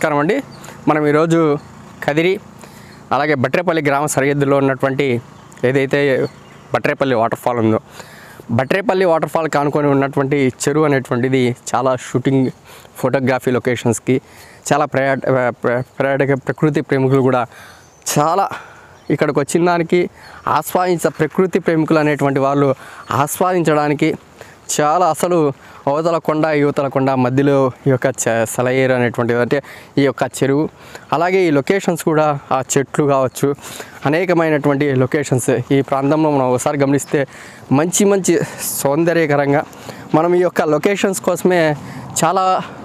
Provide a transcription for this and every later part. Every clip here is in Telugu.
నమస్కారం అండి మనం ఈరోజు కదిరి అలాగే బట్రేపల్లి గ్రామ సరిహద్దులో ఉన్నటువంటి ఏదైతే బట్రేపల్లి వాటర్ ఫాల్ ఉందో బట్రేపల్లి వాటర్ ఫాల్ కానుకొని ఉన్నటువంటి చెరువు అనేటువంటిది చాలా షూటింగ్ ఫోటోగ్రఫీ లొకేషన్స్కి చాలా పర్యాట ప్ర- పర్యాటక ప్రకృతి ప్రేమికులు కూడా చాలా ఇక్కడికి వచ్చిన దానికి ఆస్వాదించ ప్రకృతి ప్రేమికులు అనేటువంటి వాళ్ళు ఆస్వాదించడానికి చాలా అసలు అవతల కొండ యువతల కొండ మధ్యలో ఈ యొక్క చ సెలయేరు అనేటువంటిది అంటే ఈ యొక్క చెరువు అలాగే ఈ లొకేషన్స్ కూడా ఆ చెట్లు కావచ్చు అనేకమైనటువంటి లొకేషన్స్ ఈ ప్రాంతంలో మనం ఒకసారి గమనిస్తే మంచి మంచి సౌందర్యకరంగా మనం ఈ యొక్క లొకేషన్స్ కోసమే చాలా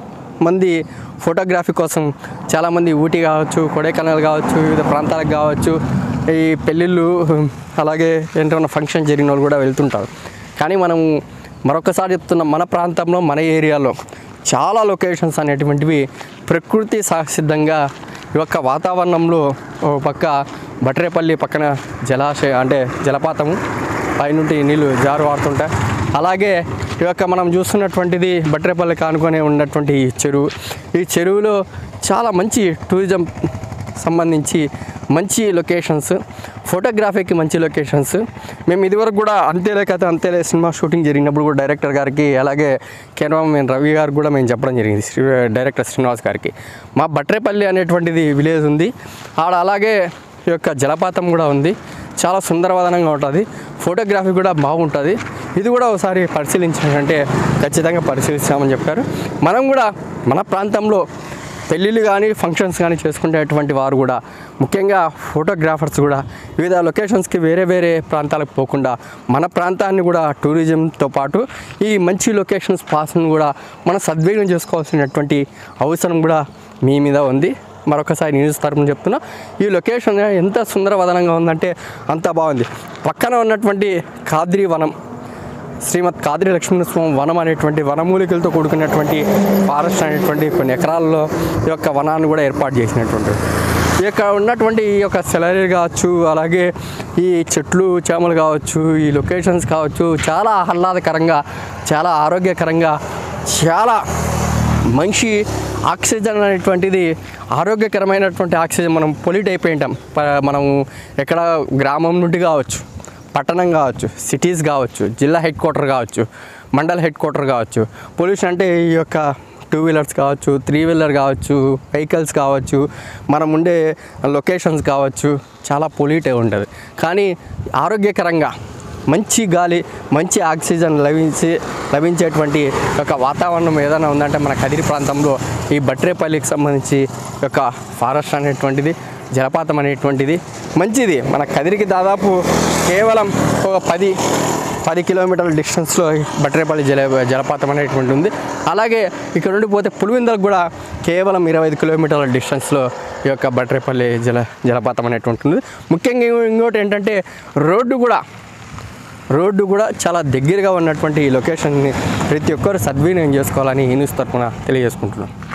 మంది ఫోటోగ్రఫీ కోసం చాలామంది ఊటీ కావచ్చు కొడైకెనాల్ కావచ్చు వివిధ ప్రాంతాలకు కావచ్చు ఈ పెళ్ళిళ్ళు అలాగే ఏంటన్నా ఫంక్షన్ జరిగిన వాళ్ళు కూడా వెళ్తుంటారు కానీ మనం మరొకసారి చెప్తున్న మన ప్రాంతంలో మన ఏరియాలో చాలా లొకేషన్స్ అనేటువంటివి ప్రకృతి సహసిద్ధంగా ఈ యొక్క వాతావరణంలో ఓ పక్క బట్రేపల్లి పక్కన జలాశయ అంటే జలపాతము పైనుండి నీళ్ళు జారు వాడుతుంటాయి అలాగే ఈ యొక్క మనం చూస్తున్నటువంటిది బట్రేపల్లి కానుకొని ఉన్నటువంటి ఈ చెరువు ఈ చెరువులో చాలా మంచి టూరిజం సంబంధించి మంచి లొకేషన్స్ ఫోటోగ్రఫీకి మంచి లొకేషన్స్ మేము ఇదివరకు కూడా అంతేలే కథ అంతేలే సినిమా షూటింగ్ జరిగినప్పుడు కూడా డైరెక్టర్ గారికి అలాగే కెమెరామెన్ రవి గారికి కూడా మేము చెప్పడం జరిగింది శ్రీ డైరెక్టర్ శ్రీనివాస్ గారికి మా బట్రేపల్లి అనేటువంటిది విలేజ్ ఉంది ఆడ అలాగే ఈ యొక్క జలపాతం కూడా ఉంది చాలా సుందరవదనంగా ఉంటుంది ఫోటోగ్రఫీ కూడా బాగుంటుంది ఇది కూడా ఒకసారి పరిశీలించాలంటే ఖచ్చితంగా పరిశీలిస్తామని చెప్పారు మనం కూడా మన ప్రాంతంలో పెళ్ళిళ్ళు కానీ ఫంక్షన్స్ కానీ చేసుకునేటువంటి వారు కూడా ముఖ్యంగా ఫోటోగ్రాఫర్స్ కూడా వివిధ లొకేషన్స్కి వేరే వేరే ప్రాంతాలకు పోకుండా మన ప్రాంతాన్ని కూడా టూరిజంతో పాటు ఈ మంచి లొకేషన్స్ పాస్ను కూడా మనం సద్వినియోగం చేసుకోవాల్సినటువంటి అవసరం కూడా మీ మీద ఉంది మరొకసారి న్యూస్ తరపున చెప్తున్నా ఈ లొకేషన్ ఎంత సుందరవదనంగా ఉందంటే అంత బాగుంది పక్కన ఉన్నటువంటి కాద్రి వనం శ్రీమద్ కాదిరి లక్ష్మీనరస్వామి వనం అనేటువంటి వనమూలికలతో కూడుకున్నటువంటి ఫారెస్ట్ అనేటువంటి కొన్ని ఎకరాల్లో ఈ యొక్క వనాన్ని కూడా ఏర్పాటు చేసినటువంటి ఈ యొక్క ఉన్నటువంటి ఈ యొక్క సెలరీ కావచ్చు అలాగే ఈ చెట్లు చేమలు కావచ్చు ఈ లొకేషన్స్ కావచ్చు చాలా ఆహ్లాదకరంగా చాలా ఆరోగ్యకరంగా చాలా మనిషి ఆక్సిజన్ అనేటువంటిది ఆరోగ్యకరమైనటువంటి ఆక్సిజన్ మనం పొల్యూట్ అయిపోయి ఉంటాం ప- మనం ఎక్కడ గ్రామం నుండి కావచ్చు పట్టణం కావచ్చు సిటీస్ కావచ్చు జిల్లా హెడ్ క్వార్టర్ కావచ్చు మండల హెడ్ క్వార్టర్ కావచ్చు పొల్యూషన్ అంటే ఈ యొక్క టూ వీలర్స్ కావచ్చు త్రీ వీలర్ కావచ్చు వెహికల్స్ కావచ్చు మనం ఉండే లొకేషన్స్ కావచ్చు చాలా పొల్యూట్ అయి ఉంటుంది కానీ ఆరోగ్యకరంగా మంచి గాలి మంచి ఆక్సిజన్ లభించి లభించేటువంటి ఒక వాతావరణం ఏదైనా ఉందంటే మన కదిరి ప్రాంతంలో ఈ బట్రేపల్లికి సంబంధించి ఒక ఫారెస్ట్ అనేటువంటిది జలపాతం అనేటువంటిది మంచిది మన కదిరికి దాదాపు కేవలం ఒక పది పది కిలోమీటర్ల డిస్టెన్స్లో ఈ బట్రేపల్లి జల జలపాతం అనేటువంటి ఉంది అలాగే ఇక్కడ నుండి పోతే పులివెందులకు కూడా కేవలం ఇరవై ఐదు కిలోమీటర్ల డిస్టెన్స్లో ఈ యొక్క బట్రేపల్లి జల జలపాతం అనేటువంటి ఉంది ముఖ్యంగా ఇంకో- ఇంకోటి ఏంటంటే రోడ్డు కూడా రోడ్డు కూడా చాలా దగ్గరగా ఉన్నటువంటి ఈ లొకేషన్ని ప్రతి ఒక్కరు సద్వినియోగం చేసుకోవాలని ఈ న్యూస్ తరఫున తెలియజేసుకుంటున్నాను